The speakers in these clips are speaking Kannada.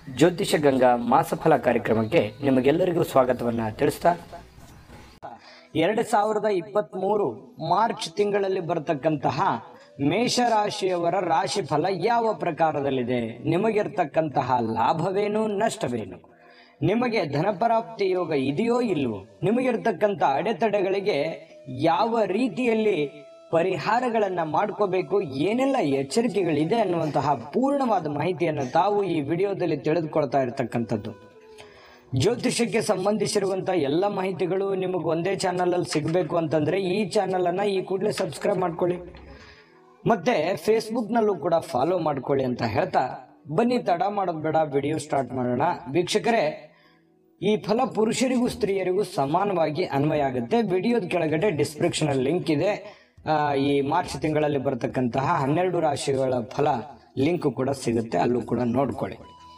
ಜ್ಯೋತಿಷ ಗಂಗಾ ಮಾಸಫಲ ಕಾರ್ಯಕ್ರಮಕ್ಕೆ ನಿಮಗೆಲ್ಲರಿಗೂ ಸ್ವಾಗತವನ್ನ ತಿಳಿಸ್ತಾ ಎರಡು ಸಾವಿರದ ಇಪ್ಪತ್ತ್ ಮೂರು ಮಾರ್ಚ್ ತಿಂಗಳಲ್ಲಿ ಬರತಕ್ಕಂತಹ ಮೇಷರಾಶಿಯವರ ರಾಶಿ ಫಲ ಯಾವ ಪ್ರಕಾರದಲ್ಲಿದೆ ನಿಮಗಿರ್ತಕ್ಕಂತಹ ಲಾಭವೇನು ನಷ್ಟವೇನು ನಿಮಗೆ ಧನಪ್ರಾಪ್ತಿ ಯೋಗ ಇದೆಯೋ ಇಲ್ವೋ ನಿಮಗಿರ್ತಕ್ಕಂಥ ಅಡೆತಡೆಗಳಿಗೆ ಯಾವ ರೀತಿಯಲ್ಲಿ ಪರಿಹಾರಗಳನ್ನ ಮಾಡ್ಕೋಬೇಕು ಏನೆಲ್ಲ ಎಚ್ಚರಿಕೆಗಳಿದೆ ಅನ್ನುವಂತಹ ಪೂರ್ಣವಾದ ಮಾಹಿತಿಯನ್ನು ತಾವು ಈ ವಿಡಿಯೋದಲ್ಲಿ ತಿಳಿದುಕೊಳ್ತಾ ಇರತಕ್ಕಂಥದ್ದು ಜ್ಯೋತಿಷಕ್ಕೆ ಸಂಬಂಧಿಸಿರುವಂತ ಎಲ್ಲ ಮಾಹಿತಿಗಳು ನಿಮಗೆ ಒಂದೇ ಚಾನಲ್ ಅಲ್ಲಿ ಸಿಗಬೇಕು ಅಂತಂದ್ರೆ ಈ ಚಾನಲ್ ಅನ್ನ ಈ ಕೂಡಲೇ ಸಬ್ಸ್ಕ್ರೈಬ್ ಮಾಡ್ಕೊಳ್ಳಿ ಮತ್ತೆ ಫೇಸ್ಬುಕ್ ನಲ್ಲೂ ಕೂಡ ಫಾಲೋ ಮಾಡ್ಕೊಳ್ಳಿ ಅಂತ ಹೇಳ್ತಾ ಬನ್ನಿ ತಡ ಮಾಡೋದು ಬೇಡ ವಿಡಿಯೋ ಸ್ಟಾರ್ಟ್ ಮಾಡೋಣ ವೀಕ್ಷಕರೇ ಈ ಫಲ ಪುರುಷರಿಗೂ ಸ್ತ್ರೀಯರಿಗೂ ಸಮಾನವಾಗಿ ಅನ್ವಯ ಆಗುತ್ತೆ ವಿಡಿಯೋದ ಕೆಳಗಡೆ ಡಿಸ್ಕ್ರಿಪ್ಷನ್ ಅಲ್ಲಿ ಲಿಂಕ್ ಇದೆ ಆ, ಈ ಮಾರ್ಚ್ ತಿಂಗಳಲ್ಲಿ ಬರತಕ್ಕಂತಹ ಹನ್ನೆರಡು ರಾಶಿಗಳ ಫಲ ಲಿಂಕ್ ಕೂಡ ಸಿಗುತ್ತೆ ಅಲ್ಲೂ ಕೂಡ ನೋಡ್ಕೊಳ್ಳಿ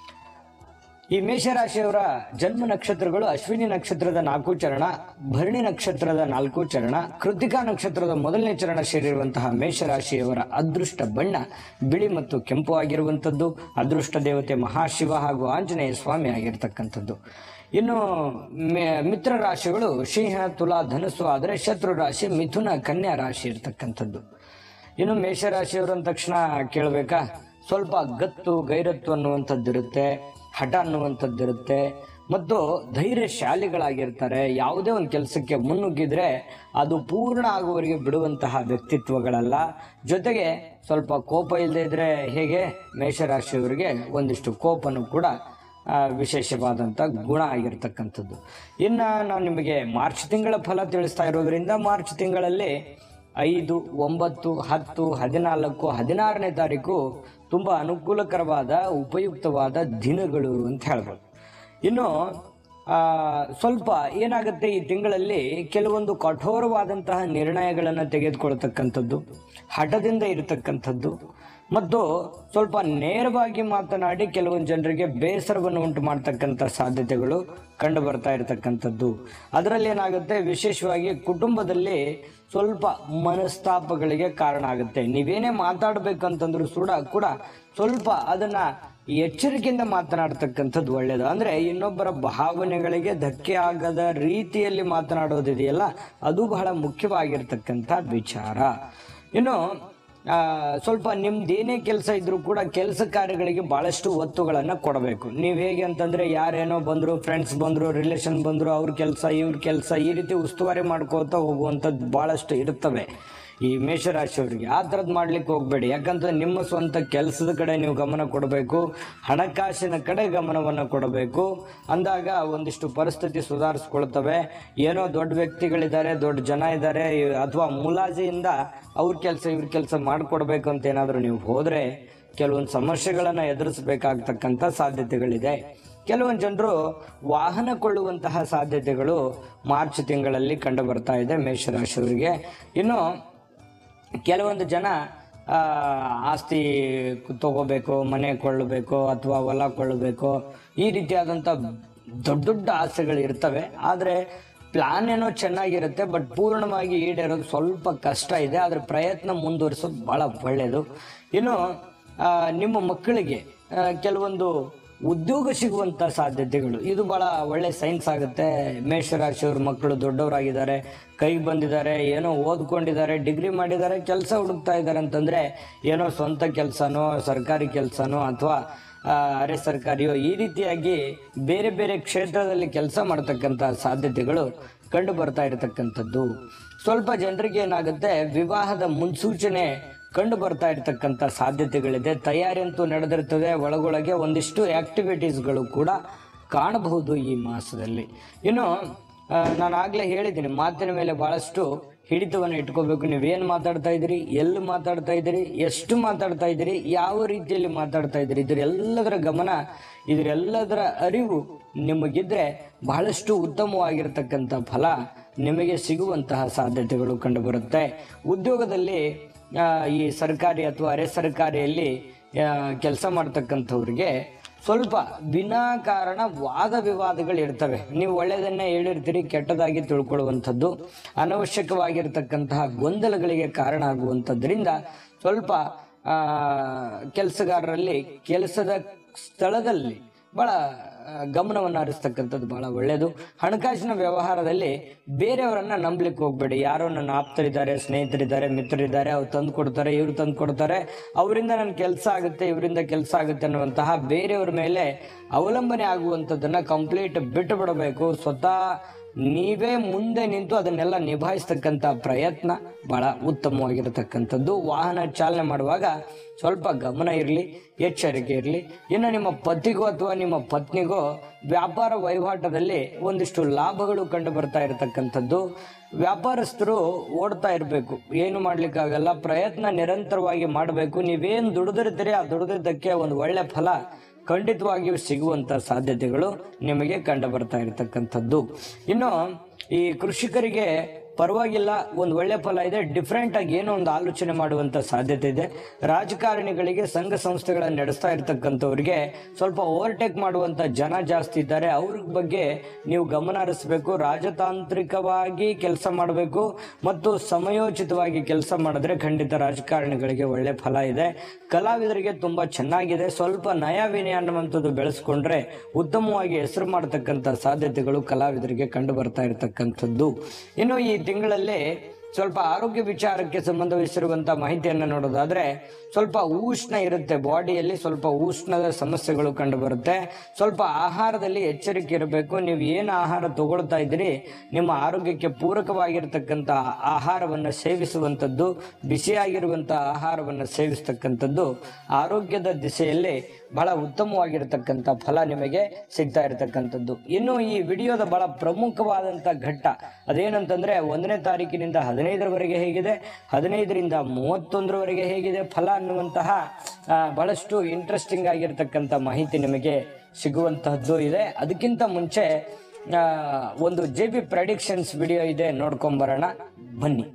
ಈ ಮೇಷರಾಶಿಯವರ ಜನ್ಮ ನಕ್ಷತ್ರಗಳು ಅಶ್ವಿನಿ ನಕ್ಷತ್ರದ ನಾಲ್ಕು ಚರಣ ಭರಣಿ ನಕ್ಷತ್ರದ ನಾಲ್ಕು ಚರಣ ಕೃತಿಕಾ ನಕ್ಷತ್ರದ ಮೊದಲನೇ ಚರಣ ಸೇರಿರುವಂತಹ ಮೇಷರಾಶಿಯವರ ಅದೃಷ್ಟ ಬಣ್ಣ ಬಿಳಿ ಮತ್ತು ಕೆಂಪು ಆಗಿರುವಂಥದ್ದು ಅದೃಷ್ಟ ದೇವತೆ ಮಹಾಶಿವ ಹಾಗೂ ಆಂಜನೇಯ ಸ್ವಾಮಿ ಆಗಿರ್ತಕ್ಕಂಥದ್ದು ಇನ್ನು ಮೆ- ಮಿತ್ರ ರಾಶಿಗಳು ಸಿಂಹ ತುಲಾ ಧನುಸ್ಸು ಆದರೆ ಶತ್ರು ರಾಶಿ ಮಿಥುನ ಕನ್ಯಾ ರಾಶಿ ಇರ್ತಕ್ಕಂಥದ್ದು ಇನ್ನು ಮೇಷರಾಶಿಯವರು ಅಂದ ತಕ್ಷಣ ಕೇಳಬೇಕಾ ಸ್ವಲ್ಪ ಗತ್ತು ಗೈರತ್ತು ಅನ್ನುವಂಥದ್ದು ಇರುತ್ತೆ ಹಠ ಅನ್ನುವಂಥದ್ದು ಇರುತ್ತೆ ಮತ್ತು ಧೈರ್ಯಶಾಲಿಗಳಾಗಿರ್ತಾರೆ ಯಾವುದೇ ಒಂದು ಕೆಲಸಕ್ಕೆ ಮುನ್ನುಗ್ಗಿದ್ರೆ ಅದು ಪೂರ್ಣ ಆಗುವವರೆಗೆ ಬಿಡುವಂತಹ ವ್ಯಕ್ತಿತ್ವಗಳಲ್ಲ ಜೊತೆಗೆ ಸ್ವಲ್ಪ ಕೋಪ ಇಲ್ಲದೆ ಇದ್ರೆ ಹೇಗೆ ಮೇಷರಾಶಿಯವರಿಗೆ ಒಂದಿಷ್ಟು ಕೋಪನು ಕೂಡ ಆ, ವಿಶೇಷವಾದಂಥ ಗುಣ ಆಗಿರ್ತಕ್ಕಂಥದ್ದು ಇನ್ನು ನಾವು ನಿಮಗೆ ಮಾರ್ಚ್ ತಿಂಗಳ ಫಲ ತಿಳಿಸ್ತಾ ಇರೋದ್ರಿಂದ ಮಾರ್ಚ್ ತಿಂಗಳಲ್ಲಿ ಐದು ಒಂಬತ್ತು ಹತ್ತು ಹದಿನಾಲ್ಕು ಹದಿನಾರನೇ ತಾರೀಕು ತುಂಬ ಅನುಕೂಲಕರವಾದ ಉಪಯುಕ್ತವಾದ ದಿನಗಳು ಅಂತ ಹೇಳ್ಬೋದು ಇನ್ನು ಆ, ಸ್ವಲ್ಪ ಏನಾಗುತ್ತೆ ಈ ತಿಂಗಳಲ್ಲಿ ಕೆಲವೊಂದು ಕಠೋರವಾದಂತಹ ನಿರ್ಣಯಗಳನ್ನು ತೆಗೆದುಕೊಳ್ತಕ್ಕಂಥದ್ದು ಹಠದಿಂದ ಇರತಕ್ಕಂಥದ್ದು ಮತ್ತು ಸ್ವಲ್ಪ ನೇರವಾಗಿ ಮಾತನಾಡಿ ಕೆಲವೊಂದು ಜನರಿಗೆ ಬೇಸರವನ್ನು ಉಂಟು ಮಾಡ್ತಕ್ಕಂಥ ಸಾಧ್ಯತೆಗಳು ಕಂಡು ಬರ್ತಾ ಇರತಕ್ಕಂಥದ್ದು ಅದರಲ್ಲಿ ಏನಾಗುತ್ತೆ ವಿಶೇಷವಾಗಿ ಕುಟುಂಬದಲ್ಲಿ ಸ್ವಲ್ಪ ಮನಸ್ತಾಪಗಳಿಗೆ ಕಾರಣ ಆಗುತ್ತೆ ನೀವೇನೇ ಮಾತಾಡ್ಬೇಕಂತಂದ್ರೂ ಕೂಡ ಕೂಡ ಸ್ವಲ್ಪ ಅದನ್ನ ಎಚ್ಚರಿಕೆಯಿಂದ ಮಾತನಾಡ್ತಕ್ಕಂಥದ್ದು ಒಳ್ಳೆಯದು ಅಂದ್ರೆ ಇನ್ನೊಬ್ಬರ ಭಾವನೆಗಳಿಗೆ ಧಕ್ಕೆ ಆಗದ ರೀತಿಯಲ್ಲಿ ಮಾತನಾಡೋದಿದೆಯಲ್ಲ ಅದು ಬಹಳ ಮುಖ್ಯವಾಗಿರ್ತಕ್ಕಂಥ ವಿಚಾರ ಇನ್ನು ಆ, ಸ್ವಲ್ಪ ನಿಮ್ದೇನೇ ಕೆಲಸ ಇದ್ರೂ ಕೂಡ ಕೆಲಸ ಕಾರ್ಯಗಳಿಗೆ ಬಹಳಷ್ಟು ಒತ್ತುಗಳನ್ನ ಕೊಡಬೇಕು ನೀವು ಹೇಗೆ ಅಂತಂದ್ರೆ ಯಾರೇನೋ ಬಂದ್ರು ಫ್ರೆಂಡ್ಸ್ ಬಂದ್ರು ರಿಲೇಷನ್ ಬಂದ್ರು ಅವ್ರ ಕೆಲಸ ಇವ್ರ ಕೆಲಸ ಈ ರೀತಿ ಉಸ್ತುವಾರಿ ಮಾಡ್ಕೋತಾ ಹೋಗುವಂಥದ್ದು ಬಹಳಷ್ಟು ಇರ್ತವೆ ಈ ಮೇಷರಾಶಿಯವರಿಗೆ ಆ ಥರದ್ದು ಮಾಡ್ಲಿಕ್ಕೆ ಹೋಗ್ಬೇಡಿ ಯಾಕಂದ್ರೆ ನಿಮ್ಮ ಸ್ವಂತ ಕೆಲಸದ ಕಡೆ ನೀವು ಗಮನ ಕೊಡಬೇಕು ಹಣಕಾಸಿನ ಕಡೆ ಗಮನವನ್ನು ಕೊಡಬೇಕು ಅಂದಾಗ ಒಂದಿಷ್ಟು ಪರಿಸ್ಥಿತಿ ಸುಧಾರಿಸ್ಕೊಳ್ತವೆ ಏನೋ ದೊಡ್ಡ ವ್ಯಕ್ತಿಗಳಿದ್ದಾರೆ ದೊಡ್ಡ ಜನ ಇದ್ದಾರೆ ಅಥವಾ ಮುಲಾಜಿಯಿಂದ ಅವ್ರ ಕೆಲಸ ಇವ್ರ ಕೆಲಸ ಮಾಡಿಕೊಡ್ಬೇಕು ಅಂತ ಏನಾದರೂ ನೀವು ಹೋದ್ರೆ ಕೆಲವೊಂದು ಸಮಸ್ಯೆಗಳನ್ನು ಎದುರಿಸಬೇಕಾಗ್ತಕ್ಕಂಥ ಸಾಧ್ಯತೆಗಳಿದೆ ಕೆಲವೊಂದು ಜನರು ವಾಹನ ಕೊಳ್ಳುವಂತಹ ಸಾಧ್ಯತೆಗಳು ಮಾರ್ಚ್ ತಿಂಗಳಲ್ಲಿ ಕಂಡು ಬರ್ತಾ ಇದೆ ಮೇಷರಾಶಿಯವರಿಗೆ ಇನ್ನು ಕೆಲವೊಂದು ಜನ ಆ, ಆಸ್ತಿ ತಗೋಬೇಕು ಮನೆ ಕೊಳ್ಳಬೇಕು ಅಥವಾ ಹೊಲ ಕೊಳ್ಳಬೇಕು ಈ ರೀತಿಯಾದಂಥ ದೊಡ್ಡ ದೊಡ್ಡ ಆಸೆಗಳು ಇರ್ತವೆ ಆದರೆ ಪ್ಲಾನ್ ಏನೋ ಚೆನ್ನಾಗಿರುತ್ತೆ ಬಟ್ ಪೂರ್ಣವಾಗಿ ಈಡೇರೋದು ಸ್ವಲ್ಪ ಕಷ್ಟ ಇದೆ ಆದರೆ ಪ್ರಯತ್ನ ಮುಂದುವರಿಸೋದು ಭಾಳ ಒಳ್ಳೆಯದು ಇನ್ನು ಆ, ನಿಮ್ಮ ಮಕ್ಕಳಿಗೆ ಆ, ಕೆಲವೊಂದು ಉದ್ಯೋಗ ಸಿಗುವಂತ ಸಾಧ್ಯತೆಗಳು ಇದು ಬಹಳ ಒಳ್ಳೆ ಸೈನ್ಸ್ ಆಗುತ್ತೆ ಮೇಷರಾಶಿಯವ್ರ ಮಕ್ಕಳು ದೊಡ್ಡವರಾಗಿದ್ದಾರೆ ಕೈಗೆ ಬಂದಿದ್ದಾರೆ ಏನೋ ಓದ್ಕೊಂಡಿದ್ದಾರೆ ಡಿಗ್ರಿ ಮಾಡಿದ್ದಾರೆ ಕೆಲಸ ಹುಡುಕ್ತಾ ಇದ್ದಾರೆ ಅಂತಂದ್ರೆ ಏನೋ ಸ್ವಂತ ಕೆಲಸನೋ ಸರ್ಕಾರಿ ಕೆಲಸನೋ ಅಥವಾ ಅರೆ ಸರ್ಕಾರಿಯೋ ಈ ರೀತಿಯಾಗಿ ಬೇರೆ ಬೇರೆ ಕ್ಷೇತ್ರದಲ್ಲಿ ಕೆಲಸ ಮಾಡ್ತಕ್ಕಂಥ ಸಾಧ್ಯತೆಗಳು ಕಂಡು ಬರ್ತಾ ಇರತಕ್ಕಂಥದ್ದು ಸ್ವಲ್ಪ ಜನರಿಗೆ ಏನಾಗುತ್ತೆ ವಿವಾಹದ ಮುನ್ಸೂಚನೆ ಕಂಡು ಬರ್ತಾ ಇರತಕ್ಕಂಥ ಸಾಧ್ಯತೆಗಳಿದೆ ತಯಾರಿ ಅಂತೂ ನಡೆದಿರ್ತದೆ ಒಳಗೊಳಗೆ ಒಂದಿಷ್ಟು ಆಕ್ಟಿವಿಟೀಸ್ಗಳು ಕೂಡ ಕಾಣಬಹುದು ಈ ಮಾಸದಲ್ಲಿ ಇನ್ನು ಆ, ನಾನು ಆಗ್ಲೇ ಹೇಳಿದ್ದೀನಿ ಮಾತಿನ ಮೇಲೆ ಬಹಳಷ್ಟು ಹಿಡಿತವನ್ನು ಇಟ್ಕೋಬೇಕು ನೀವೇನು ಮಾತಾಡ್ತಾ ಇದ್ದೀರಿ ಎಲ್ಲಿ ಮಾತಾಡ್ತಾ ಇದ್ದೀರಿ ಎಷ್ಟು ಮಾತಾಡ್ತಾ ಇದ್ದೀರಿ ಯಾವ ರೀತಿಯಲ್ಲಿ ಮಾತಾಡ್ತಾ ಇದ್ದೀರಿ ಇದರೆಲ್ಲದರ ಗಮನ ಇದರೆಲ್ಲದರ ಅರಿವು ನಿಮಗಿದ್ರೆ ಬಹಳಷ್ಟು ಉತ್ತಮವಾಗಿರ್ತಕ್ಕಂಥ ಫಲ ನಿಮಗೆ ಸಿಗುವಂತಹ ಸಾಧ್ಯತೆಗಳು ಕಂಡುಬರುತ್ತೆ ಉದ್ಯೋಗದಲ್ಲಿ ಆ, ಈ ಸರ್ಕಾರಿ ಅಥವಾ ಅರೆ ಸರ್ಕಾರಿಯಲ್ಲಿ ಕೆಲಸ ಮಾಡ್ತಕ್ಕಂಥವ್ರಿಗೆ ಸ್ವಲ್ಪ ವಿನಾಕಾರಣ ವಾದ ವಿವಾದಗಳು ಇರ್ತವೆ ನೀವು ಒಳ್ಳೆಯದನ್ನೇ ಹೇಳಿರ್ತೀರಿ ಕೆಟ್ಟದಾಗಿ ತಿಳ್ಕೊಳ್ಳುವಂಥದ್ದು ಅನವಶ್ಯಕವಾಗಿರ್ತಕ್ಕಂತಹ ಗೊಂದಲಗಳಿಗೆ ಕಾರಣ ಆಗುವಂಥದ್ರಿಂದ ಸ್ವಲ್ಪ ಆ ಕೆಲಸಗಾರರಲ್ಲಿ ಕೆಲಸದ ಸ್ಥಳದಲ್ಲಿ ಬಹಳ ಆ, ಗಮನವನ್ನು ಹರಿಸ್ತಕ್ಕಂಥದ್ದು ಬಹಳ ಒಳ್ಳೆಯದು ಹಣಕಾಸಿನ ವ್ಯವಹಾರದಲ್ಲಿ ಬೇರೆಯವರನ್ನ ನಂಬಲಿಕ್ಕೆ ಹೋಗ್ಬೇಡಿ ಯಾರೋ ನನ್ನ ಆಪ್ತರಿದ್ದಾರೆ ಸ್ನೇಹಿತರಿದ್ದಾರೆ ಮಿತ್ರರಿದ್ದಾರೆ ಅವ್ರು ತಂದು ಕೊಡ್ತಾರೆ ಇವ್ರು ತಂದು ಕೊಡ್ತಾರೆ ಅವರಿಂದ ನನ್ನ ಕೆಲಸ ಆಗುತ್ತೆ ಇವರಿಂದ ಕೆಲಸ ಆಗುತ್ತೆ ಅನ್ನುವಂತಹ ಬೇರೆಯವ್ರ ಮೇಲೆ ಅವಲಂಬನೆ ಆಗುವಂಥದ್ದನ್ನ ಕಂಪ್ಲೀಟ್ ಬಿಟ್ಟು ಬಿಡಬೇಕು ಸ್ವತಃ ನೀವೇ ಮುಂದೆ ನಿಂತು ಅದನ್ನೆಲ್ಲ ನಿಭಾಯಿಸ್ತಕ್ಕಂಥ ಪ್ರಯತ್ನ ಬಹಳ ಉತ್ತಮವಾಗಿರತಕ್ಕಂಥದ್ದು ವಾಹನ ಚಾಲನೆ ಮಾಡುವಾಗ ಸ್ವಲ್ಪ ಗಮನ ಇರಲಿ ಎಚ್ಚರಿಕೆ ಇರಲಿ ಇನ್ನು ನಿಮ್ಮ ಪತಿಗೋ ಅಥವಾ ನಿಮ್ಮ ಪತ್ನಿಗೋ ವ್ಯಾಪಾರ ವಹಿವಾಟದಲ್ಲಿ ಒಂದಿಷ್ಟು ಲಾಭಗಳು ಕಂಡು ಬರ್ತಾ ಇರತಕ್ಕಂಥದ್ದು ವ್ಯಾಪಾರಸ್ಥರು ಓಡ್ತಾ ಇರಬೇಕು ಏನು ಮಾಡ್ಲಿಕ್ಕಾಗಲ್ಲ ಪ್ರಯತ್ನ ನಿರಂತರವಾಗಿ ಮಾಡಬೇಕು ನೀವೇನು ದುಡಿದಿರ್ತೀರಿ ಆ ದುಡಿದಿದ್ದಕ್ಕೆ ಒಂದು ಒಳ್ಳೆ ಫಲ ಖಂಡಿತವಾಗಿಯೂ ಸಿಗುವಂತ ಸಾಧ್ಯತೆಗಳು ನಿಮಗೆ ಕಂಡು ಬರ್ತಾ ಇರತಕ್ಕಂಥದ್ದು ಇನ್ನು ಈ ಕೃಷಿಕರಿಗೆ ಪರವಾಗಿಲ್ಲ ಒಂದು ಒಳ್ಳೆ ಫಲ ಇದೆ ಡಿಫ್ರೆಂಟ್ ಆಗಿ ಏನೋ ಒಂದು ಆಲೋಚನೆ ಮಾಡುವಂತ ಸಾಧ್ಯತೆ ಇದೆ ರಾಜಕಾರಣಿಗಳಿಗೆ ಸಂಘ ಸಂಸ್ಥೆಗಳನ್ನು ನಡೆಸ್ತಾ ಇರ್ತಕ್ಕಂಥವ್ರಿಗೆ ಸ್ವಲ್ಪ ಓವರ್ಟೇಕ್ ಮಾಡುವಂತ ಜನ ಜಾಸ್ತಿ ಇದ್ದಾರೆ ಅವ್ರ ಬಗ್ಗೆ ನೀವು ಗಮನ ಹರಿಸಬೇಕು ರಾಜತಾಂತ್ರಿಕವಾಗಿ ಕೆಲಸ ಮಾಡಬೇಕು ಮತ್ತು ಸಮಯೋಚಿತವಾಗಿ ಕೆಲಸ ಮಾಡಿದ್ರೆ ಖಂಡಿತ ರಾಜಕಾರಣಿಗಳಿಗೆ ಒಳ್ಳೆ ಫಲ ಇದೆ ಕಲಾವಿದರಿಗೆ ತುಂಬಾ ಚೆನ್ನಾಗಿದೆ ಸ್ವಲ್ಪ ನಯ ವಿನಯ ಅನ್ನುವಂಥದ್ದು ಬೆಳೆಸ್ಕೊಂಡ್ರೆ ಉತ್ತಮವಾಗಿ ಹೆಸರು ಮಾಡತಕ್ಕಂಥ ಸಾಧ್ಯತೆಗಳು ಕಲಾವಿದರಿಗೆ ಕಂಡು ಬರ್ತಾ ಇರತಕ್ಕಂಥದ್ದು ಇನ್ನು ಈ ತಿಂಗಳಲ್ಲಿ ಸ್ವಲ್ಪ ಆರೋಗ್ಯ ವಿಚಾರಕ್ಕೆ ಸಂಬಂಧಿಸಿರುವಂತ ಮಾಹಿತಿಯನ್ನು ನೋಡೋದಾದ್ರೆ ಸ್ವಲ್ಪ ಉಷ್ಣ ಇರುತ್ತೆ ಬಾಡಿಯಲ್ಲಿ ಸ್ವಲ್ಪ ಉಷ್ಣದ ಸಮಸ್ಯೆಗಳು ಕಂಡು ಬರುತ್ತೆ ಸ್ವಲ್ಪ ಆಹಾರದಲ್ಲಿ ಎಚ್ಚರಿಕೆ ಇರಬೇಕು ನೀವು ಏನು ಆಹಾರ ತಗೊಳ್ತಾ ಇದ್ದೀರಿ ನಿಮ್ಮ ಆರೋಗ್ಯಕ್ಕೆ ಪೂರಕವಾಗಿರ್ತಕ್ಕಂಥ ಆಹಾರವನ್ನು ಸೇವಿಸುವಂಥದ್ದು ಬಿಸಿಯಾಗಿರುವಂಥ ಆಹಾರವನ್ನು ಸೇವಿಸ್ತಕ್ಕಂಥದ್ದು ಆರೋಗ್ಯದ ದಿಸೆಯಲ್ಲಿ ಬಹಳ ಉತ್ತಮವಾಗಿರತಕ್ಕಂಥ ಫಲ ನಿಮಗೆ ಸಿಗ್ತಾ ಇರತಕ್ಕಂಥದ್ದು ಇನ್ನು ಈ ವಿಡಿಯೋದ ಬಹಳ ಪ್ರಮುಖವಾದಂಥ ಘಟ್ಟ ಅದೇನಂತಂದ್ರೆ ಒಂದನೇ ತಾರೀಕಿನಿಂದ ಹದಿನೈದರವರೆಗೆ ಹೇಗಿದೆ ಹದಿನೈದರಿಂದ ಮೂವತ್ತೊಂದರವರೆಗೆ ಹೇಗಿದೆ ಫಲ ಅನ್ನುವಂತಹ ಆ, ಬಹಳಷ್ಟು ಇಂಟ್ರೆಸ್ಟಿಂಗ್ ಆಗಿರ್ತಕ್ಕಂಥ ಮಾಹಿತಿ ನಿಮಗೆ ಸಿಗುವಂತಹದ್ದು ಇದೆ ಅದಕ್ಕಿಂತ ಮುಂಚೆ ಆ, ಒಂದು ಜೆ ಬಿ ಪ್ರಡಿಕ್ಷನ್ಸ್ ವಿಡಿಯೋ ಇದೆ ನೋಡ್ಕೊಂಬರೋಣ ಬನ್ನಿ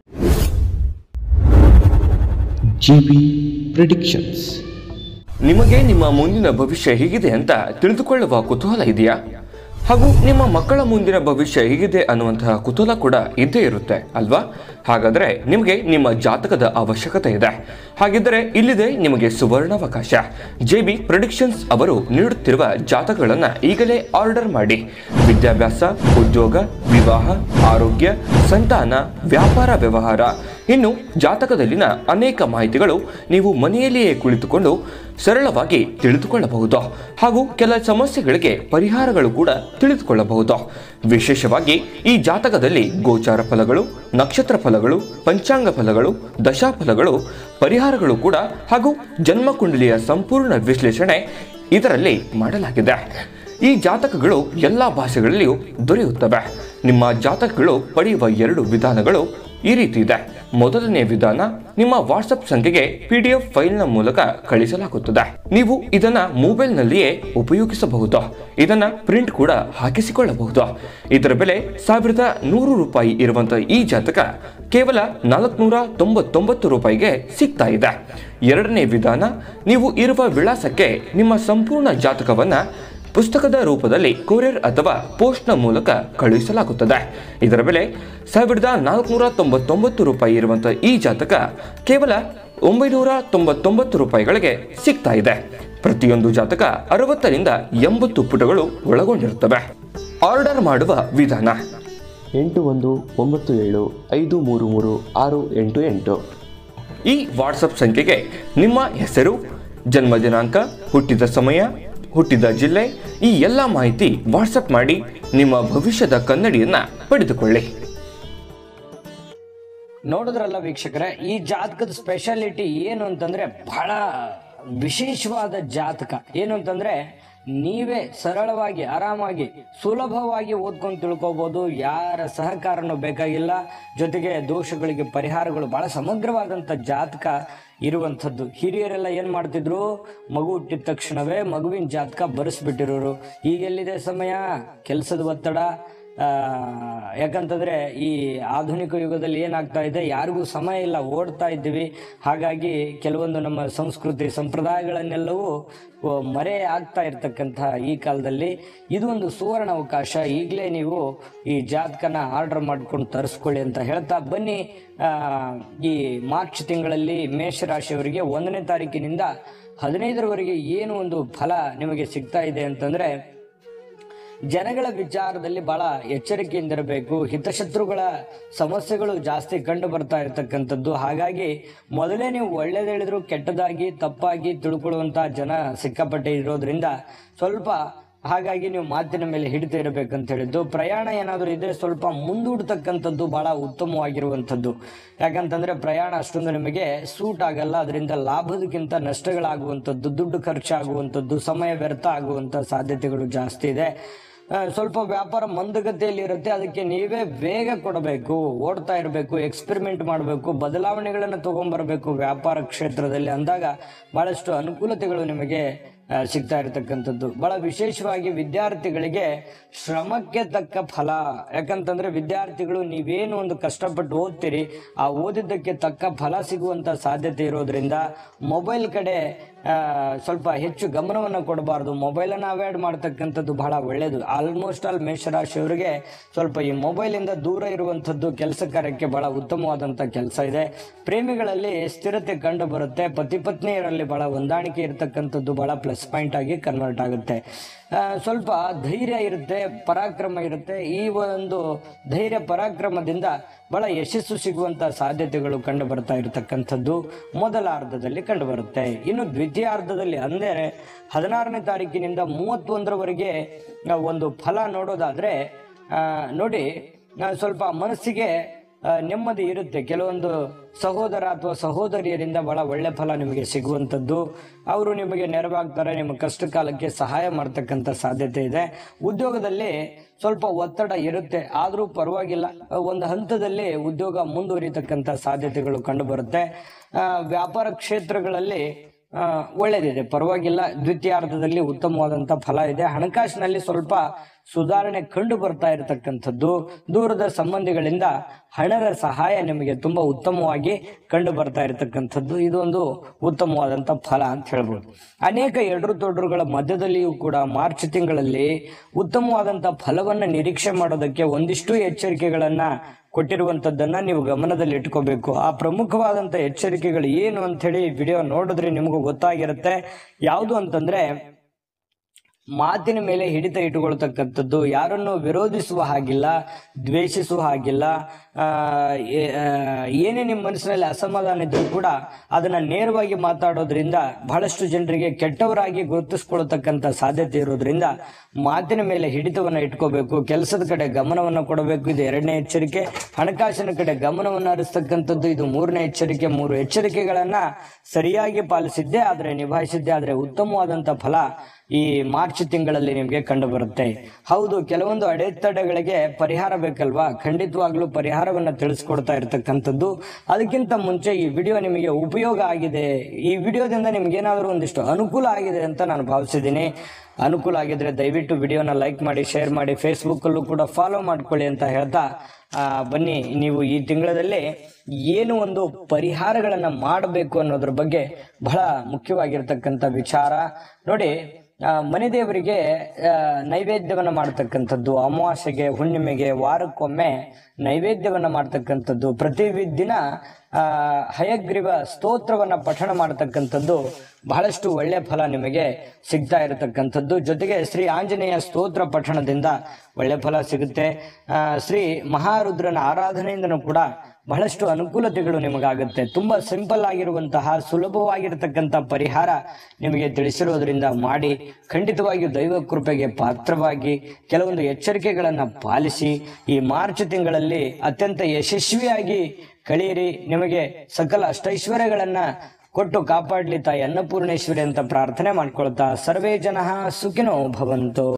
GB Predictions ನಿಮಗೆ ನಿಮ್ಮ ಮುಂದಿನ ಭವಿಷ್ಯ ಹೇಗಿದೆ ಅಂತ ತಿಳಿದುಕೊಳ್ಳುವ ಕುತೂಹಲ ಇದೆಯಾ ಹಾಗೂ ನಿಮ್ಮ ಮಕ್ಕಳ ಮುಂದಿನ ಭವಿಷ್ಯ ಹೇಗಿದೆ ಅನ್ನುವಂತಹ ಕುತೂಹಲ ಕೂಡ ಇದ್ದೇ ಇರುತ್ತೆ ಅಲ್ವಾ ಹಾಗಾದ್ರೆ ನಿಮಗೆ ನಿಮ್ಮ ಜಾತಕದ ಅವಶ್ಯಕತೆ ಇದೆ ಹಾಗಿದ್ದರೆ ಇಲ್ಲಿದೆ ನಿಮಗೆ ಸುವರ್ಣಾವಕಾಶ ಜೆ ಬಿ ಪ್ರೊಡಿಕ್ಷನ್ಸ್ ಅವರು ನೀಡುತ್ತಿರುವ ಜಾತಕಗಳನ್ನ ಈಗಲೇ ಆರ್ಡರ್ ಮಾಡಿ ವಿದ್ಯಾಭ್ಯಾಸ ಉದ್ಯೋಗ ವಿವಾಹ ಆರೋಗ್ಯ ಸಂತಾನ ವ್ಯಾಪಾರ ವ್ಯವಹಾರ ಇನ್ನು ಜಾತಕದಲ್ಲಿನ ಅನೇಕ ಮಾಹಿತಿಗಳು ನೀವು ಮನೆಯಲ್ಲಿಯೇ ಕುಳಿತುಕೊಂಡು ಸರಳವಾಗಿ ತಿಳಿದುಕೊಳ್ಳಬಹುದು ಹಾಗೂ ಕೆಲ ಸಮಸ್ಯೆಗಳಿಗೆ ಪರಿಹಾರಗಳು ಕೂಡ ತಿಳಿದುಕೊಳ್ಳಬಹುದು ವಿಶೇಷವಾಗಿ ಈ ಜಾತಕದಲ್ಲಿ ಗೋಚಾರ ಫಲಗಳು ನಕ್ಷತ್ರ ಫಲಗಳು ಪಂಚಾಂಗ ಫಲಗಳು ದಶಾಫಲಗಳು ಪರಿಹಾರಗಳು ಕೂಡ ಹಾಗೂ ಜನ್ಮಕುಂಡಲಿಯ ಸಂಪೂರ್ಣ ವಿಶ್ಲೇಷಣೆ ಇದರಲ್ಲಿ ಮಾಡಲಾಗಿದೆ ಈ ಜಾತಕಗಳು ಎಲ್ಲ ಭಾಷೆಗಳಲ್ಲಿಯೂ ದೊರೆಯುತ್ತವೆ ನಿಮ್ಮ ಜಾತಕಗಳು ಪಡೆಯುವ ಎರಡು ವಿಧಾನಗಳು ಈ ರೀತಿ ಇದೆ ಮೊದಲನೇ ವಿಧಾನ ನಿಮ್ಮ ವಾಟ್ಸಪ್ ಸಂಖ್ಯೆಗೆ ಪಿ ಡಿ ಎಫ್ ಫೈಲ್ನ ಮೂಲಕ ಕಳಿಸಲಾಗುತ್ತದೆ ನೀವು ಇದನ್ನ ಮೊಬೈಲ್ನಲ್ಲಿಯೇ ಉಪಯೋಗಿಸಬಹುದು ಇದನ್ನ ಪ್ರಿಂಟ್ ಕೂಡ ಹಾಕಿಸಿಕೊಳ್ಳಬಹುದು ಇದರ ಬೆಲೆ ಸಾವಿರದ ನೂರು ರೂಪಾಯಿ ಇರುವಂತಹ ಈ ಜಾತಕ ಕೇವಲ ನಾಲ್ಕುನೂರ ತೊಂಬತ್ತೊಂಬತ್ತು ರೂಪಾಯಿಗೆ ಸಿಗ್ತಾ ಇದೆ ಎರಡನೇ ವಿಧಾನ ನೀವು ಇರುವ ವಿಳಾಸಕ್ಕೆ ನಿಮ್ಮ ಸಂಪೂರ್ಣ ಜಾತಕವನ್ನ ಪುಸ್ತಕದ ರೂಪದಲ್ಲಿ ಕೊರಿಯರ್ ಅಥವಾ ಪೋಸ್ಟ್ನ ಮೂಲಕ ಕಳುಹಿಸಲಾಗುತ್ತದೆ ಇದರ ಬೆಲೆ ಸಾವಿರದ ನಾಲ್ಕುನೂರ ತೊಂಬತ್ತೊಂಬತ್ತು ರೂಪಾಯಿ ಇರುವಂತಹ ಈ ಜಾತಕ ಕೇವಲ ಒಂಬೈನೂರ ತೊಂಬತ್ತೊಂಬತ್ತು ರೂಪಾಯಿಗಳಿಗೆ ಸಿಗ್ತಾ ಇದೆ ಪ್ರತಿಯೊಂದು ಜಾತಕ ಅರವತ್ತರಿಂದ ಎಂಬತ್ತು ಪುಟಗಳು ಒಳಗೊಂಡಿರುತ್ತವೆ ಆರ್ಡರ್ ಮಾಡುವ ವಿಧಾನ ಎಂಟು ಒಂದು ಒಂಬತ್ತು ಏಳು ಐದು ಮೂರು ಮೂರು ಆರು ಎಂಟು ಎಂಟು ಈ ವಾಟ್ಸಪ್ ಸಂಖ್ಯೆಗೆ ನಿಮ್ಮ ಹೆಸರು ಜನ್ಮ ದಿನಾಂಕ ಹುಟ್ಟಿದ ಸಮಯ ಹುಟ್ಟಿದ ಜಿಲ್ಲೆ ಈ ಎಲ್ಲ ಮಾಹಿತಿ ವಾಟ್ಸಪ್ ಮಾಡಿ ನಿಮ್ಮ ಭವಿಷ್ಯದ ಕನ್ನಡಿಯನ್ನ ಪಡೆದುಕೊಳ್ಳಿ ನೋಡಿದ್ರಲ್ಲ ವೀಕ್ಷಕರೇ ಈ ಜಾತಕದ ಸ್ಪೆಷಾಲಿಟಿ ಏನು ಅಂತಂದ್ರೆ ಬಹಳ ವಿಶೇಷವಾದ ಜಾತಕ ಏನು ಅಂತಂದ್ರೆ ನೀವೇ ಸರಳವಾಗಿ ಆರಾಮಾಗಿ ಸುಲಭವಾಗಿ ಓದ್ಕೊಂಡು ತಿಳ್ಕೊಬೋದು ಯಾರ ಸಹಕಾರನೂ ಬೇಕಾಗಿಲ್ಲ ಜೊತೆಗೆ ದೋಷಗಳಿಗೆ ಪರಿಹಾರಗಳು ಬಹಳ ಸಮಗ್ರವಾದಂಥ ಜಾತಕ ಇರುವಂಥದ್ದು ಹಿರಿಯರೆಲ್ಲ ಏನು ಮಾಡ್ತಿದ್ರು ಮಗು ಹುಟ್ಟಿದ ತಕ್ಷಣವೇ ಮಗುವಿನ ಜಾತಕ ಬರೆಸ್ಬಿಟ್ಟಿರೋರು ಈಗೆಲ್ಲಿದೆ ಸಮಯ ಕೆಲಸದ ಒತ್ತಡ ಆ, ಯಾಕಂತಂದ್ರೆ ಈ ಆಧುನಿಕ ಯುಗದಲ್ಲಿ ಏನಾಗ್ತಾ ಇದೆ ಯಾರಿಗೂ ಸಮಯ ಇಲ್ಲ ಓಡ್ತಾ ಇದ್ದೀವಿ ಹಾಗಾಗಿ ಕೆಲವೊಂದು ನಮ್ಮ ಸಂಸ್ಕೃತಿ ಸಂಪ್ರದಾಯಗಳನ್ನೆಲ್ಲವೂ ಓ, ಮರೆ ಆಗ್ತಾ ಇರ್ತಕ್ಕಂಥ ಈ ಕಾಲದಲ್ಲಿ ಇದು ಒಂದು ಸುವರ್ಣ ಅವಕಾಶ ಈಗಲೇ ನೀವು ಈ ಜಾತಕನ ಆರ್ಡರ್ ಮಾಡ್ಕೊಂಡು ತರಿಸ್ಕೊಳ್ಳಿ ಅಂತ ಹೇಳ್ತಾ ಬನ್ನಿ ಆ, ಈ ಮಾರ್ಚ್ ತಿಂಗಳಲ್ಲಿ ಮೇಷರಾಶಿಯವರಿಗೆ ಒಂದನೇ ತಾರೀಕಿನಿಂದ ಹದಿನೈದರವರೆಗೆ ಏನು ಒಂದು ಫಲ ನಿಮಗೆ ಸಿಗ್ತಾ ಇದೆ ಅಂತಂದ್ರೆ ಜನಗಳ ವಿಚಾರದಲ್ಲಿ ಬಹಳ ಎಚ್ಚರಿಕೆಯಿಂದಿರಬೇಕು ಹಿತಶತ್ರುಗಳ ಸಮಸ್ಯೆಗಳು ಜಾಸ್ತಿ ಕಂಡು ಬರ್ತಾ ಇರತಕ್ಕಂಥದ್ದು ಹಾಗಾಗಿ ಮೊದಲೇ ನೀವು ಒಳ್ಳೇದು ಹೇಳಿದ್ರು ಕೆಟ್ಟದಾಗಿ ತಪ್ಪಾಗಿ ತಿಳ್ಕೊಳ್ಳುವಂತಹ ಜನ ಸಿಕ್ಕಾಪಟ್ಟೆ ಇರೋದ್ರಿಂದ ಸ್ವಲ್ಪ ಹಾಗಾಗಿ ನೀವು ಮಾತಿನ ಮೇಲೆ ಹಿಡಿತ ಇರಬೇಕಂತ ಹೇಳಿದ್ದು ಪ್ರಯಾಣ ಏನಾದರೂ ಇದ್ರೆ ಸ್ವಲ್ಪ ಮುಂದೂಡ್ತಕ್ಕಂಥದ್ದು ಬಹಳ ಉತ್ತಮವಾಗಿರುವಂಥದ್ದು ಯಾಕಂತಂದ್ರೆ ಪ್ರಯಾಣ ಅಷ್ಟೊಂದು ನಿಮಗೆ ಸೂಟ್ ಆಗಲ್ಲ ಅದರಿಂದ ಲಾಭದಕ್ಕಿಂತ ನಷ್ಟಗಳಾಗುವಂಥದ್ದು ದುಡ್ಡು ಖರ್ಚಾಗುವಂಥದ್ದು ಸಮಯ ವ್ಯರ್ಥ ಆಗುವಂಥ ಸಾಧ್ಯತೆಗಳು ಜಾಸ್ತಿ ಇದೆ ಆ, ಸ್ವಲ್ಪ ವ್ಯಾಪಾರ ಮಂದಗತಿಯಲ್ಲಿ ಇರುತ್ತೆ ಅದಕ್ಕೆ ನೀವೇ ವೇಗ ಕೊಡಬೇಕು ಓಡ್ತಾ ಇರಬೇಕು ಎಕ್ಸ್ಪೆರಿಮೆಂಟ್ ಮಾಡಬೇಕು ಬದಲಾವಣೆಗಳನ್ನು ತಗೊಂಡ್ಬರ್ಬೇಕು ವ್ಯಾಪಾರ ಕ್ಷೇತ್ರದಲ್ಲಿ ಅಂದಾಗ ಬಹಳಷ್ಟು ಅನುಕೂಲತೆಗಳು ನಿಮಗೆ ಆ, ಸಿಗ್ತಾ ಇರತಕ್ಕಂಥದ್ದು ಬಹಳ ವಿಶೇಷವಾಗಿ ವಿದ್ಯಾರ್ಥಿಗಳಿಗೆ ಶ್ರಮಕ್ಕೆ ತಕ್ಕ ಫಲ ಯಾಕಂತಂದ್ರೆ ವಿದ್ಯಾರ್ಥಿಗಳು ನೀವೇನು ಒಂದು ಕಷ್ಟಪಟ್ಟು ಓದ್ತೀರಿ ಆ ಓದಿದ್ದಕ್ಕೆ ತಕ್ಕ ಫಲ ಸಿಗುವಂತ ಸಾಧ್ಯತೆ ಇರೋದ್ರಿಂದ ಮೊಬೈಲ್ ಕಡೆ ಆ, ಸ್ವಲ್ಪ ಹೆಚ್ಚು ಗಮನವನ್ನು ಕೊಡಬಾರ್ದು ಮೊಬೈಲನ್ನು ಅವಾಯ್ಡ್ ಮಾಡ್ತಕ್ಕಂಥದ್ದು ಬಹಳ ಒಳ್ಳೆಯದು ಆಲ್ಮೋಸ್ಟ್ ಆಲ್ ಮೇಷರಾಶಿಯವರಿಗೆ ಸ್ವಲ್ಪ ಈ ಮೊಬೈಲಿಂದ ದೂರ ಇರುವಂಥದ್ದು ಕೆಲಸ ಕಾರ್ಯಕ್ಕೆ ಬಹಳ ಉತ್ತಮವಾದಂಥ ಕೆಲಸ ಇದೆ ಪ್ರೇಮಿಗಳಲ್ಲಿ ಸ್ಥಿರತೆ ಕಂಡು ಬರುತ್ತೆ ಪತಿ ಪತ್ನಿಯರಲ್ಲಿ ಬಹಳ ಹೊಂದಾಣಿಕೆ ಇರತಕ್ಕಂಥದ್ದು ಬಹಳ ಪ್ಲಸ್ ಪಾಯಿಂಟ್ ಆಗಿ ಕನ್ವರ್ಟ್ ಆಗುತ್ತೆ ಆ, ಸ್ವಲ್ಪ ಧೈರ್ಯ ಇರುತ್ತೆ ಪರಾಕ್ರಮ ಇರುತ್ತೆ ಈ ಒಂದು ಧೈರ್ಯ ಪರಾಕ್ರಮದಿಂದ ಬಹಳ ಯಶಸ್ಸು ಸಿಗುವಂತ ಸಾಧ್ಯತೆಗಳು ಕಂಡು ಬರ್ತಾ ಇರತಕ್ಕಂಥದ್ದು ಮೊದಲ ಅರ್ಧದಲ್ಲಿ ಕಂಡು ಬರುತ್ತೆ ಇನ್ನು ದ್ವಿತೀಯಾರ್ಧದಲ್ಲಿ ಅಂದರೆ ಹದಿನಾರನೇ ತಾರೀಕಿನಿಂದ ಮೂವತ್ತೊಂದರವರೆಗೆ ನಾವು ಒಂದು ಫಲ ನೋಡೋದಾದ್ರೆ ಆ, ನೋಡಿ ಆ, ಸ್ವಲ್ಪ ಮನಸ್ಸಿಗೆ ಆ, ನೆಮ್ಮದಿ ಇರುತ್ತೆ ಕೆಲವೊಂದು ಸಹೋದರ ಅಥವಾ ಸಹೋದರಿಯರಿಂದ ಬಹಳ ಒಳ್ಳೆ ಫಲ ನಿಮಗೆ ಸಿಗುವಂಥದ್ದು ಅವರು ನಿಮಗೆ ನೆರವಾಗ್ತಾರೆ ನಿಮ್ಮ ಕಷ್ಟ ಕಾಲಕ್ಕೆ ಸಹಾಯ ಮಾಡ್ತಕ್ಕಂಥ ಸಾಧ್ಯತೆ ಇದೆ ಉದ್ಯೋಗದಲ್ಲಿ ಸ್ವಲ್ಪ ಒತ್ತಡ ಇರುತ್ತೆ ಆದರೂ ಪರವಾಗಿಲ್ಲ ಒಂದು ಹಂತದಲ್ಲಿ ಉದ್ಯೋಗ ಮುಂದುವರಿತಕ್ಕಂಥ ಸಾಧ್ಯತೆಗಳು ಕಂಡು ಬರುತ್ತೆ ಆ, ವ್ಯಾಪಾರ ಕ್ಷೇತ್ರಗಳಲ್ಲಿ ಆ, ಒಳ್ಳೆದಿದೆ ಪರವಾಗಿಲ್ಲ ದ್ವಿತೀಯಾರ್ಧದಲ್ಲಿ ಉತ್ತಮವಾದಂತ ಫಲ ಇದೆ ಹಣಕಾಸಿನಲ್ಲಿ ಸ್ವಲ್ಪ ಸುಧಾರಣೆ ಕಂಡು ಬರ್ತಾ ಇರತಕ್ಕಂಥದ್ದು ದೂರದ ಸಂಬಂಧಿಗಳಿಂದ ಹಣದ ಸಹಾಯ ನಿಮಗೆ ತುಂಬಾ ಉತ್ತಮವಾಗಿ ಕಂಡು ಬರ್ತಾ ಇರತಕ್ಕಂಥದ್ದು ಇದೊಂದು ಉತ್ತಮವಾದಂತ ಫಲ ಅಂತ ಹೇಳ್ಬೋದು ಅನೇಕ ಎಡರು ತೊಡರುಗಳ ಮಧ್ಯದಲ್ಲಿಯೂ ಕೂಡ ಮಾರ್ಚ್ ತಿಂಗಳಲ್ಲಿ ಉತ್ತಮವಾದಂತ ಫಲವನ್ನ ನಿರೀಕ್ಷೆ ಮಾಡೋದಕ್ಕೆ ಒಂದಿಷ್ಟು ಎಚ್ಚರಿಕೆಗಳನ್ನ ಕೊಟ್ಟಿರುವಂತದ್ದನ್ನ ನೀವು ಗಮನದಲ್ಲಿ ಇಟ್ಕೋಬೇಕು ಆ ಪ್ರಮುಖವಾದಂತ ಎಚ್ಚರಿಕೆಗಳು ಏನು ಅಂತ ಹೇಳಿ ವಿಡಿಯೋ ನೋಡಿದ್ರೆ ನಿಮಗೂ ಗೊತ್ತಾಗಿರುತ್ತೆ ಯಾವುದು ಅಂತಂದ್ರೆ ಮಾತಿನ ಮೇಲೆ ಹಿಡಿತ ಇಟ್ಟುಕೊಳ್ತಕ್ಕಂಥದ್ದು ಯಾರನ್ನು ವಿರೋಧಿಸುವ ಹಾಗಿಲ್ಲ ದ್ವೇಷಿಸುವ ಹಾಗಿಲ್ಲ ಆ, ಏ- ಆ, ಏನೇ ನಿಮ್ಮ ಮನಸ್ಸಿನಲ್ಲಿ ಅಸಮಾಧಾನ ಇದ್ರೂ ಕೂಡ ಅದನ್ನ ನೇರವಾಗಿ ಮಾತಾಡೋದ್ರಿಂದ ಬಹಳಷ್ಟು ಜನರಿಗೆ ಕೆಟ್ಟವರಾಗಿ ಗುರುತಿಸ್ಕೊಳ್ತಕ್ಕಂಥ ಸಾಧ್ಯತೆ ಇರೋದ್ರಿಂದ ಮಾತಿನ ಮೇಲೆ ಹಿಡಿತವನ್ನ ಇಟ್ಕೋಬೇಕು ಕೆಲಸದ ಕಡೆ ಗಮನವನ್ನ ಕೊಡಬೇಕು ಇದು ಎರಡನೇ ಎಚ್ಚರಿಕೆ ಹಣಕಾಸಿನ ಕಡೆ ಗಮನವನ್ನ ಹರಿಸ್ತಕ್ಕಂಥದ್ದು ಇದು ಮೂರನೇ ಎಚ್ಚರಿಕೆ ಮೂರು ಎಚ್ಚರಿಕೆಗಳನ್ನ ಸರಿಯಾಗಿ ಪಾಲಿಸಿದ್ದೆ ಆದ್ರೆ ನಿಭಾಯಿಸಿದ್ದೆ ಆದ್ರೆ ಉತ್ತಮವಾದಂತ ಫಲ ಈ ಮಾರ್ಚ್ ತಿಂಗಳಲ್ಲಿ ನಿಮಗೆ ಕಂಡು ಬರುತ್ತೆ ಹೌದು ಕೆಲವೊಂದು ಅಡೆತಡೆಗಳಿಗೆ ಪರಿಹಾರ ಬೇಕಲ್ವಾ ಖಂಡಿತವಾಗ್ಲೂ ಪರಿಹಾರವನ್ನ ತಿಳಿಸ್ಕೊಡ್ತಾ ಇರತಕ್ಕಂಥದ್ದು ಅದಕ್ಕಿಂತ ಮುಂಚೆ ಈ ವಿಡಿಯೋ ನಿಮಗೆ ಉಪಯೋಗ ಆಗಿದೆ ಈ ವಿಡಿಯೋದಿಂದ ನಿಮ್ಗೆ ಏನಾದರೂ ಒಂದಿಷ್ಟು ಅನುಕೂಲ ಆಗಿದೆ ಅಂತ ನಾನು ಭಾವಿಸಿದ್ದೀನಿ ಅನುಕೂಲ ಆಗಿದ್ರೆ ದಯವಿಟ್ಟು ವಿಡಿಯೋನ ಲೈಕ್ ಮಾಡಿ ಶೇರ್ ಮಾಡಿ ಫೇಸ್ಬುಕ್ ಅಲ್ಲೂ ಕೂಡ ಫಾಲೋ ಮಾಡ್ಕೊಳ್ಳಿ ಅಂತ ಹೇಳ್ತಾ ಆ, ಬನ್ನಿ ನೀವು ಈ ತಿಂಗಳಲ್ಲಿ ಏನು ಒಂದು ಪರಿಹಾರಗಳನ್ನ ಮಾಡಬೇಕು ಅನ್ನೋದ್ರ ಬಗ್ಗೆ ಬಹಳ ಮುಖ್ಯವಾಗಿರ್ತಕ್ಕಂಥ ವಿಚಾರ ನೋಡಿ ಆ, ಮನೆ ದೇವರಿಗೆ ಆ, ನೈವೇದ್ಯವನ್ನ ಮಾಡ್ತಕ್ಕಂಥದ್ದು ಅಮಾವಾಸ್ಯೆಗೆ ಹುಣ್ಣಿಮೆಗೆ ವಾರಕ್ಕೊಮ್ಮೆ ನೈವೇದ್ಯವನ್ನ ಮಾಡ್ತಕ್ಕಂಥದ್ದು ಪ್ರತಿ ದಿನ ಆ, ಹಯಗ್ರೀವ ಸ್ತೋತ್ರವನ್ನ ಪಠಣ ಮಾಡ್ತಕ್ಕಂಥದ್ದು ಬಹಳಷ್ಟು ಒಳ್ಳೆ ಫಲ ನಿಮಗೆ ಸಿಗ್ತಾ ಇರತಕ್ಕಂಥದ್ದು ಜೊತೆಗೆ ಶ್ರೀ ಆಂಜನೇಯ ಸ್ತೋತ್ರ ಪಠಣದಿಂದ ಒಳ್ಳೆ ಫಲ ಸಿಗುತ್ತೆ ಆ, ಶ್ರೀ ಮಹಾರುದ್ರನ ಆರಾಧನೆಯಿಂದನೂ ಕೂಡ ಬಹಳಷ್ಟು ಅನುಕೂಲತೆಗಳು ನಿಮಗಾಗುತ್ತೆ ತುಂಬಾ ಸಿಂಪಲ್ ಆಗಿರುವಂತಹ ಸುಲಭವಾಗಿರತಕ್ಕಂಥ ಪರಿಹಾರ ನಿಮಗೆ ತಿಳಿಸಿರೋದ್ರಿಂದ ಮಾಡಿ ಖಂಡಿತವಾಗಿಯೂ ದೈವ ಕೃಪೆಗೆ ಪಾತ್ರವಾಗಿ ಕೆಲವೊಂದು ಎಚ್ಚರಿಕೆಗಳನ್ನ ಪಾಲಿಸಿ ಈ ಮಾರ್ಚ್ ತಿಂಗಳಲ್ಲಿ ಅತ್ಯಂತ ಯಶಸ್ವಿಯಾಗಿ ಕಳೆಯಿರಿ ನಿಮಗೆ ಸಕಲ ಅಷ್ಟೈಶ್ವರ್ಯಗಳನ್ನ ಕೊಟ್ಟು ಕಾಪಾಡ್ಲಿ ತಾಯಿ ಅನ್ನಪೂರ್ಣೇಶ್ವರಿ ಅಂತ ಪ್ರಾರ್ಥನೆ ಮಾಡ್ಕೊಳ್ತಾ ಸರ್ವೇ ಜನ ಸುಖಿನೋ ಭವಂತು